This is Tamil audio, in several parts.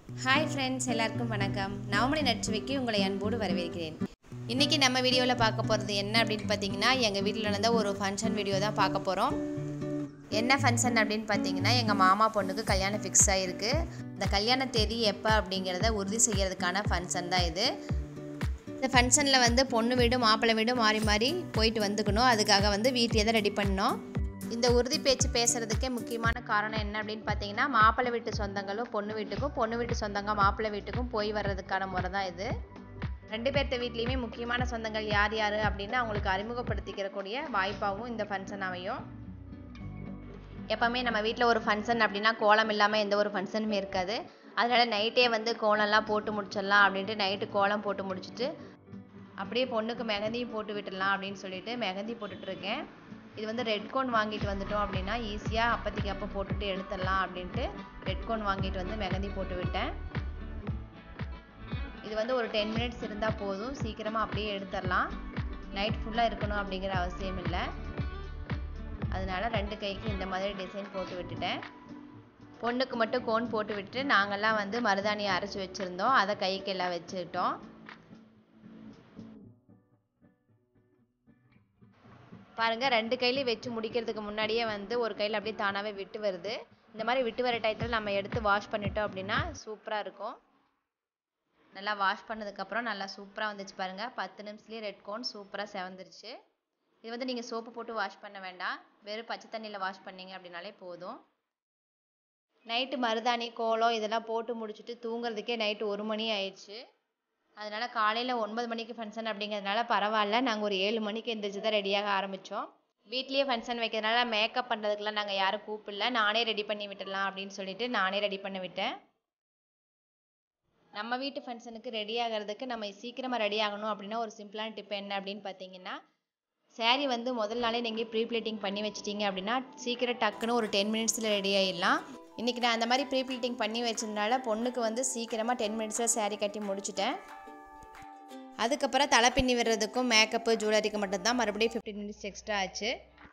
ஹாய் ஃப்ரெண்ட்ஸ் எல்லாருக்கும் வணக்கம் நவமணி நட்சுவைக்கு உங்களை அன்போடு வரவேற்கிறேன் இன்றைக்கி நம்ம வீடியோவில் பார்க்க போகிறது என்ன அப்படின்னு பார்த்தீங்கன்னா எங்கள் வீட்டில் நடந்த ஒரு ஃபங்க்ஷன் வீடியோ தான் பார்க்க போகிறோம் என்ன ஃபங்க்ஷன் அப்படின்னு பார்த்தீங்கன்னா எங்கள் மாமா பொண்ணுக்கு கல்யாணம் ஃபிக்ஸ் ஆகிருக்கு இந்த கல்யாண தேதி எப்போ அப்படிங்கிறத உறுதி செய்கிறதுக்கான ஃபங்க்ஷன் தான் இது இந்த ஃபங்க்ஷனில் வந்து பொண்ணு வீடு மாப்பிள்ளை வீடு மாறி மாறி போயிட்டு வந்துக்கணும் அதுக்காக வந்து வீட்டிலே தான் ரெடி பண்ணோம் இந்த உறுதி பேச்சு பேசுகிறதுக்கே முக்கியமான காரணம் என்ன அப்படின்னு பார்த்தீங்கன்னா மாப்பிள்ளை வீட்டு சொந்தங்களும் பொண்ணு வீட்டுக்கும் பொண்ணு வீட்டு சொந்தங்க மாப்பிள்ளை வீட்டுக்கும் போய் வர்றதுக்கான முறை தான் இது ரெண்டு பேர்த்த வீட்லேயுமே முக்கியமான சொந்தங்கள் யார் யார் அப்படின்னு அவங்களுக்கு அறிமுகப்படுத்திக்கிறக்கூடிய வாய்ப்பாகவும் இந்த ஃபங்க்ஷன் அமையும் எப்போவுமே நம்ம வீட்டில் ஒரு ஃபங்க்ஷன் அப்படின்னா கோலம் இல்லாமல் எந்த ஒரு ஃபங்க்ஷனுமே இருக்காது அதனால் நைட்டே வந்து கோலம்லாம் போட்டு முடிச்சிடலாம் அப்படின்ட்டு நைட்டு கோலம் போட்டு முடிச்சுட்டு அப்படியே பொண்ணுக்கு மெகந்தியும் போட்டு விட்டுடலாம் அப்படின்னு சொல்லிட்டு மெகந்தி போட்டுட்ருக்கேன் இது வந்து ரெட் கோன் வாங்கிட்டு வந்துட்டோம் அப்படின்னா ஈஸியாக அப்போதைக்கு அப்போ போட்டுட்டு எடுத்துடலாம் அப்படின்ட்டு ரெட் கோன் வாங்கிட்டு வந்து மெகந்தி போட்டு விட்டேன் இது வந்து ஒரு டென் மினிட்ஸ் இருந்தால் போதும் சீக்கிரமாக அப்படியே எடுத்துடலாம் நைட் ஃபுல்லாக இருக்கணும் அப்படிங்கிற அவசியம் இல்லை அதனால ரெண்டு கைக்கு இந்த மாதிரி டிசைன் போட்டு விட்டுட்டேன் பொண்ணுக்கு மட்டும் கோன் போட்டு விட்டுட்டு நாங்கள்லாம் வந்து மருதாணியை அரைச்சி வச்சுருந்தோம் அதை கைக்கு எல்லாம் வச்சுக்கிட்டோம் பாருங்கள் ரெண்டு கையிலையும் வச்சு முடிக்கிறதுக்கு முன்னாடியே வந்து ஒரு கையில் அப்படியே தானாகவே விட்டு வருது இந்த மாதிரி விட்டு வர டயத்தில் நம்ம எடுத்து வாஷ் பண்ணிட்டோம் அப்படின்னா சூப்பராக இருக்கும் நல்லா வாஷ் பண்ணதுக்கப்புறம் நல்லா சூப்பராக வந்துச்சு பாருங்கள் பத்து நிமிஷத்துலேயே ரெட் கோன் சூப்பராக செவந்துருச்சு இது வந்து நீங்கள் சோப்பு போட்டு வாஷ் பண்ண வேண்டாம் வெறும் பச்சை தண்ணியில் வாஷ் பண்ணீங்க அப்படின்னாலே போதும் நைட்டு மருதாணி கோலம் இதெல்லாம் போட்டு முடிச்சுட்டு தூங்குறதுக்கே நைட்டு ஒரு மணி ஆயிடுச்சு அதனால் காலையில் ஒன்பது மணிக்கு ஃபங்க்ஷன் அப்படிங்கிறதுனால பரவாயில்ல நாங்கள் ஒரு ஏழு மணிக்கு எந்திரிச்சு தான் ரெடியாக ஆரம்பித்தோம் வீட்லேயே ஃபங்க்ஷன் வைக்கிறதுனால மேக்கப் பண்ணுறதுக்குலாம் நாங்கள் யாரும் கூப்பிடல நானே ரெடி பண்ணி விட்டுடலாம் அப்படின்னு சொல்லிட்டு நானே ரெடி பண்ணி விட்டேன் நம்ம வீட்டு ஃபங்க்ஷனுக்கு ரெடி ஆகிறதுக்கு நம்ம சீக்கிரமாக ரெடி ஆகணும் அப்படின்னா ஒரு சிம்பிளான டிப் என்ன அப்படின்னு பார்த்தீங்கன்னா சேரீ வந்து முதல் நாளே நீங்கள் ப்ரீ ப்ளீட்டிங் பண்ணி வச்சிட்டிங்க அப்படின்னா சீக்கிரம் டக்குன்னு ஒரு டென் மினிட்ஸில் ரெடி ஆகிடலாம் இன்றைக்கி நான் அந்த மாதிரி ப்ரீ ப்ளீட்டிங் பண்ணி வச்சதுனால பொண்ணுக்கு வந்து சீக்கிரமாக டென் மினிட்ஸில் சேரீ கட்டி முடிச்சிட்டேன் அதுக்கப்புறம் தலை பின்னி விடுறதுக்கும் மேக்கப்பு ஜுவல்லரிக்கு மட்டும்தான் மறுபடியும் ஃபிஃப்டீன் மினிட்ஸ் எக்ஸ்ட்ரா ஆச்சு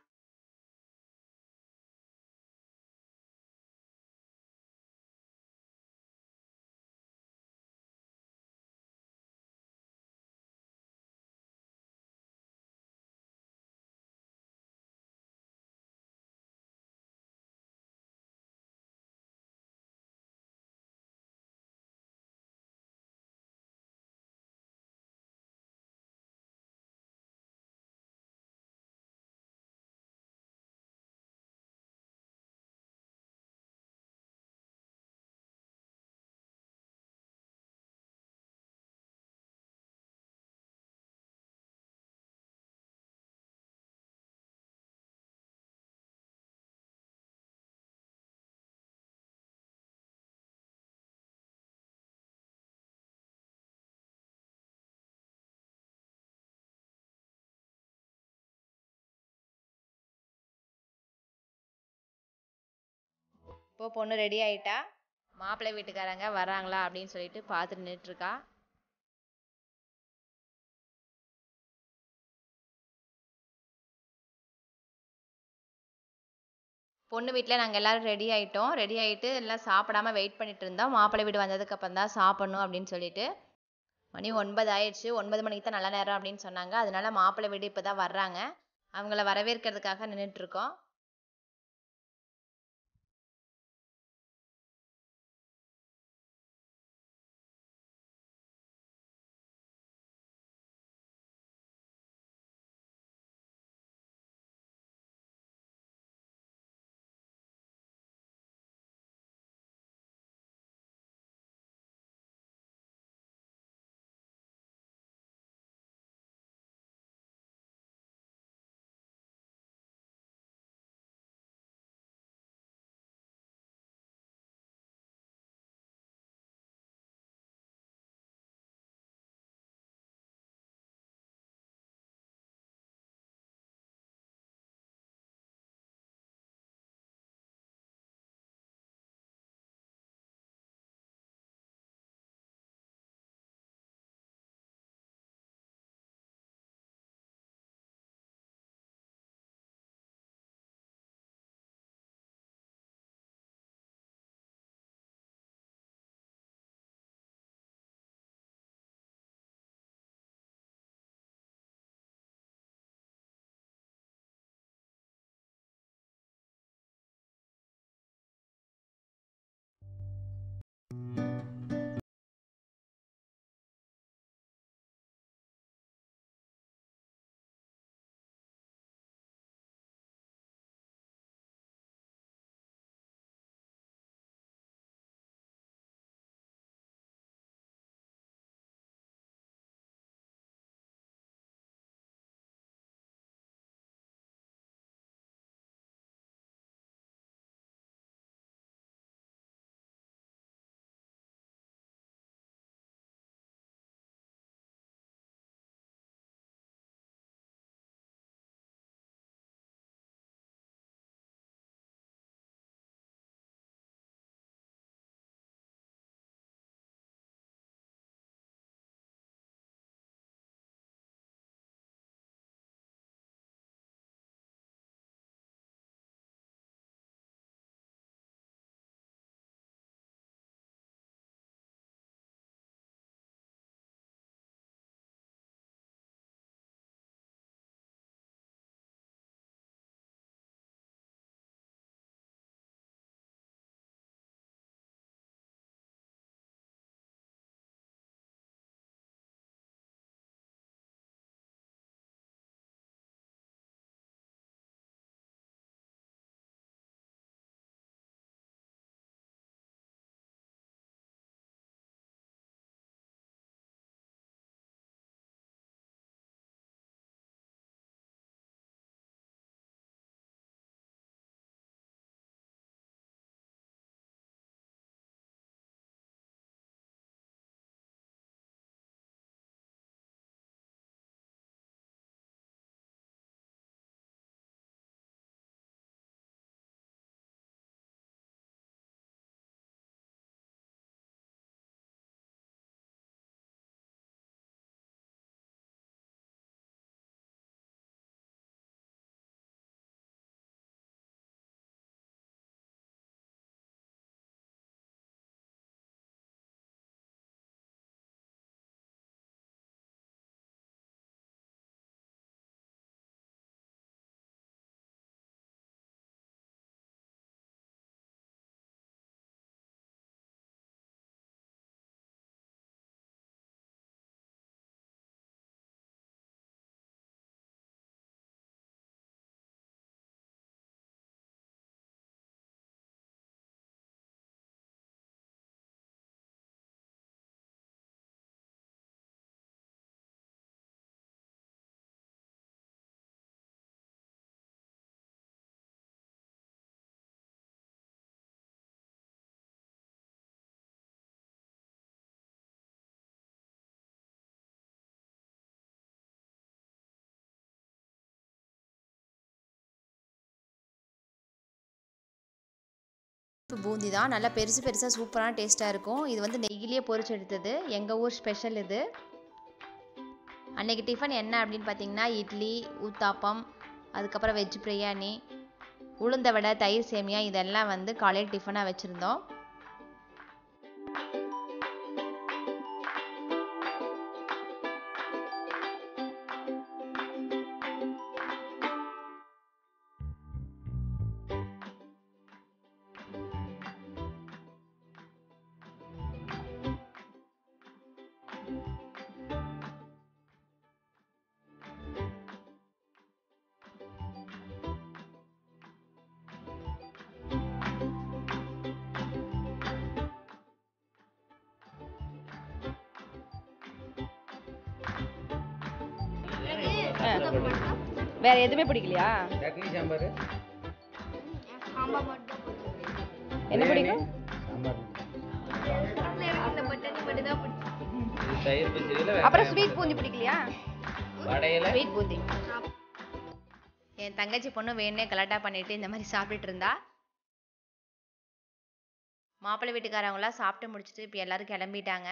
இப்போ பொண்ணு ரெடி ஆயிட்டா மாப்பிள்ளை வீட்டுக்காரங்க வராங்களா அப்படின்னு சொல்லிட்டு பார்த்துட்டு நின்றுட்டுருக்கா பொண்ணு வீட்டில் நாங்கள் எல்லோரும் ரெடி ஆகிட்டோம் ரெடி ஆகிட்டு எல்லாம் சாப்பிடாம வெயிட் பண்ணிட்டு இருந்தோம் மாப்பிள்ளை வீடு வந்ததுக்கப்புறம் தான் சாப்பிட்ணும் அப்படின்னு சொல்லிட்டு மணி ஒன்பது ஆயிடுச்சு ஒன்பது மணிக்கு தான் நல்ல நேரம் அப்படின்னு சொன்னாங்க அதனால மாப்பிள்ளை வீடு இப்போ தான் வர்றாங்க அவங்கள வரவேற்கிறதுக்காக நின்றுட்டுருக்கோம் இப்போ பூந்தி தான் நல்லா பெருசு பெருசாக சூப்பரான டேஸ்ட்டாக இருக்கும் இது வந்து நெய்யிலேயே பொரிச்சு எடுத்தது எங்கள் ஊர் ஸ்பெஷல் இது அன்னைக்கு டிஃபன் என்ன அப்படின்னு பார்த்தீங்கன்னா இட்லி ஊத்தாப்பம் அதுக்கப்புறம் வெஜ் பிரியாணி உளுந்த வடை தயிர் சேமியா இதெல்லாம் வந்து காலையில் டிஃபனாக வச்சுருந்தோம் வேற எதுவுமே பிடிக்கலையா சட்னி சாம்பார் என்ன பிடிக்கும் சாம்பார் இது தயிர் பச்சடியில் அப்புறம் ஸ்வீட் பூந்தி பிடிக்கலையா வடையில் ஸ்வீட் பூந்தி என் தங்கச்சி பொண்ணு வேணே கலாட்டா பண்ணிட்டு இந்த மாதிரி சாப்பிட்டுட்டு இருந்தா மாப்பிள்ளை வீட்டுக்காரவங்களாம் சாப்பிட்டு முடிச்சுட்டு இப்போ எல்லாரும் கிளம்பிட்டாங்க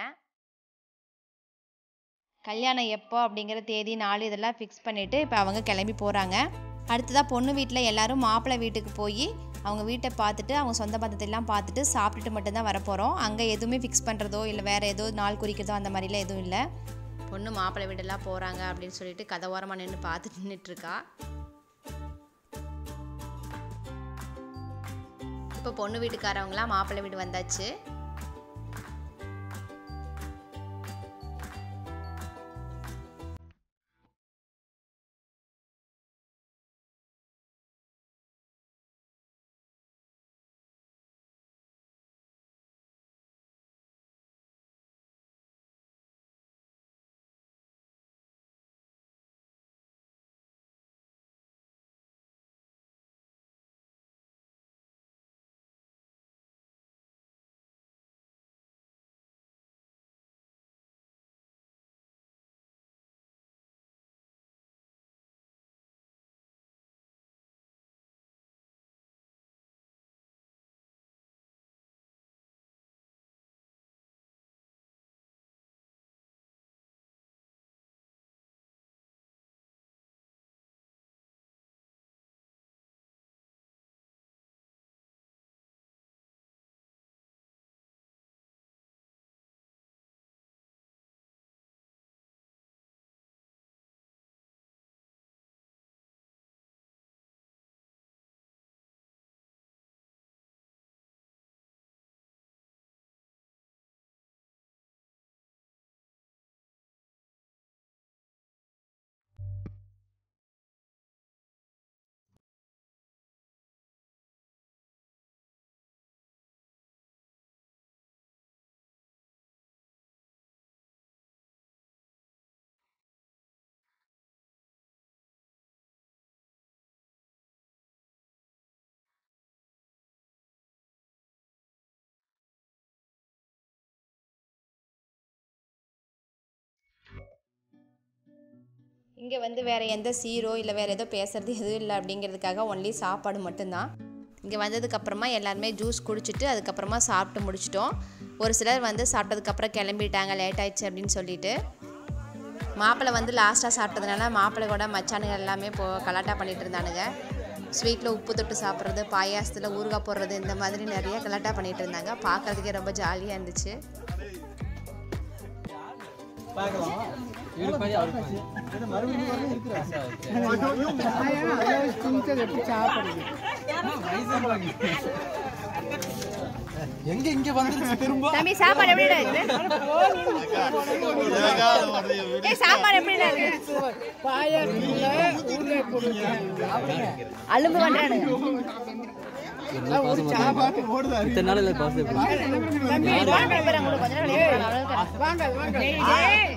கல்யாணம் எப்போ அப்படிங்கிற தேதி நாள் இதெல்லாம் ஃபிக்ஸ் பண்ணிவிட்டு இப்போ அவங்க கிளம்பி போகிறாங்க அடுத்ததாக பொண்ணு வீட்டில் எல்லாரும் மாப்பிள்ளை வீட்டுக்கு போய் அவங்க வீட்டை பார்த்துட்டு அவங்க சொந்த பந்தத்தை எல்லாம் பார்த்துட்டு சாப்பிட்டுட்டு மட்டும்தான் வரப்போகிறோம் அங்கே எதுவுமே ஃபிக்ஸ் பண்ணுறதோ இல்லை வேறு ஏதோ நாள் குறிக்கிறதோ அந்த மாதிரிலாம் எதுவும் இல்லை பொண்ணு மாப்பிள்ளை வீடெல்லாம் போகிறாங்க அப்படின்னு சொல்லிட்டு கதை ஓரமாக நின்று பார்த்துட்டு நின்றுட்டுருக்கா இப்போ பொண்ணு வீட்டுக்காரவங்களாம் மாப்பிள்ளை வீடு வந்தாச்சு இங்கே வந்து வேறு எந்த சீரோ இல்லை வேறு ஏதோ பேசுறது எதுவும் இல்லை அப்படிங்கிறதுக்காக ஒன்லி சாப்பாடு மட்டும்தான் இங்கே வந்ததுக்கப்புறமா எல்லாருமே ஜூஸ் குடிச்சிட்டு அதுக்கப்புறமா சாப்பிட்டு முடிச்சிட்டோம் ஒரு சிலர் வந்து சாப்பிட்டதுக்கப்புறம் கிளம்பிட்டாங்க லேட் ஆயிடுச்சு அப்படின்னு சொல்லிட்டு மாப்பிள்ளை வந்து லாஸ்ட்டாக சாப்பிட்டதுனால மாப்பிள்ளை கூட மச்சானுங்க எல்லாமே இப்போ கலாட்டா பண்ணிட்டு இருந்தானுங்க ஸ்வீட்டில் உப்பு தொட்டு சாப்பிட்றது பாயாசத்தில் ஊறுகாய் போடுறது இந்த மாதிரி நிறைய கலாட்டா பண்ணிட்டு இருந்தாங்க பார்க்கறதுக்கே ரொம்ப ஜாலியாக இருந்துச்சு எங்க இங்க வந்துருச்சு திரும்ப தம்பி சாப்பாடு எப்படிடா இருக்குது ஏய் சாப்பாடு எப்படிடா இருக்கு அலும்பு பண்றானுங்க இத்தனை நாள் இல்லை பாஸ் வாங்க பேர் உங்களுக்கு கொஞ்ச நேரம் வெளியே போலாம், அவ்வளவுதான். ஏய்,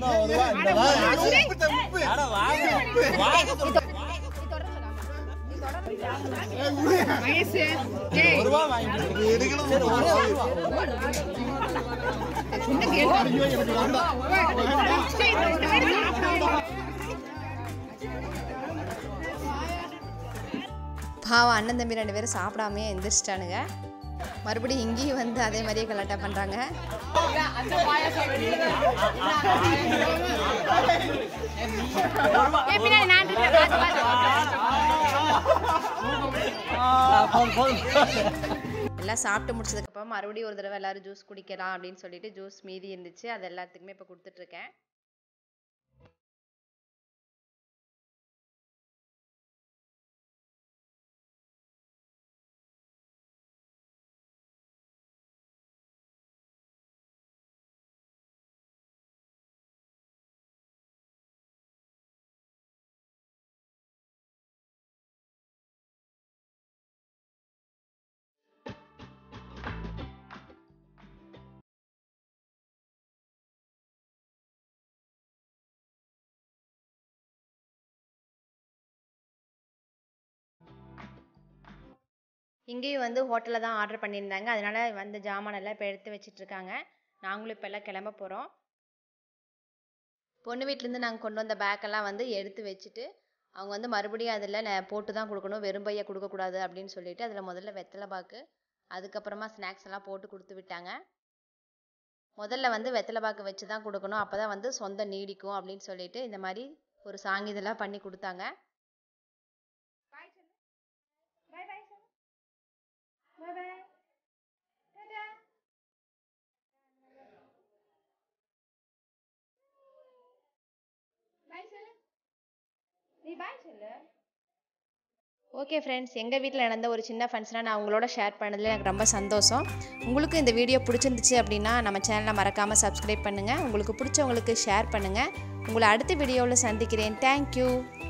பாவம் அண்ணன் தம்பி ரெண்டு பேரும் சாப்பிடாமே எந்திரிச்சிட்டானுங்க மறுபடியும் இங்கேயும் வந்து அதே மாதிரியே கலாட்டா பண்ணுறாங்க ஏய், பின்னாடி நான் இருக்கேன், பார்த்து, பார்த்து. எல்லாம் சாப்பிட்டு முடிச்சதுக்கப்புறம் மறுபடியும் ஒரு தடவை எல்லாரும் ஜூஸ் குடிக்கலாம் அப்படின்னு சொல்லிட்டு ஜூஸ் மீதி இருந்துச்சு அது எல்லாத்துக்குமே இப்போ கொடுத்துட்ருக்கேன் இங்கேயும் வந்து ஹோட்டலில் தான் ஆர்டர் பண்ணியிருந்தாங்க அதனால வந்து ஜாமானெல்லாம் இப்போ எடுத்து வச்சிட்டு இருக்காங்க நாங்களும் இப்போ எல்லாம் கிளம்ப போகிறோம் பொண்ணு வீட்டிலேருந்து நாங்கள் கொண்டு வந்த பேக்கெல்லாம் வந்து எடுத்து வச்சுட்டு அவங்க வந்து மறுபடியும் அதில் ந- போட்டு தான் கொடுக்கணும் வெறும் பையை கொடுக்கக்கூடாது அப்படின்னு சொல்லிட்டு அதில் முதல்ல வெத்தலை பாக்கு அதுக்கப்புறமா ஸ்நாக்ஸ் எல்லாம் போட்டு கொடுத்து விட்டாங்க முதல்ல வந்து வெத்தலை பாக்கு வச்சு தான் கொடுக்கணும் அப்போ தான் வந்து சொந்தம் நீடிக்கும் அப்படின்னு சொல்லிட்டு இந்த மாதிரி ஒரு சாங் இதெல்லாம் பண்ணி கொடுத்தாங்க ஓகே ஃப்ரெண்ட்ஸ் எங்கள் வீட்டில் நடந்த ஒரு சின்ன ஃபங்க்ஷனாக நான் உங்களோட ஷேர் பண்ணதில் எனக்கு ரொம்ப சந்தோஷம் உங்களுக்கு இந்த வீடியோ பிடிச்சிருந்துச்சு அப்படின்னா நம்ம சேனலை மறக்காமல் சப்ஸ்கிரைப் பண்ணுங்கள் உங்களுக்கு பிடிச்சவங்களுக்கு ஷேர் பண்ணுங்கள் உங்களை அடுத்த வீடியோவில் சந்திக்கிறேன் தேங்க்யூ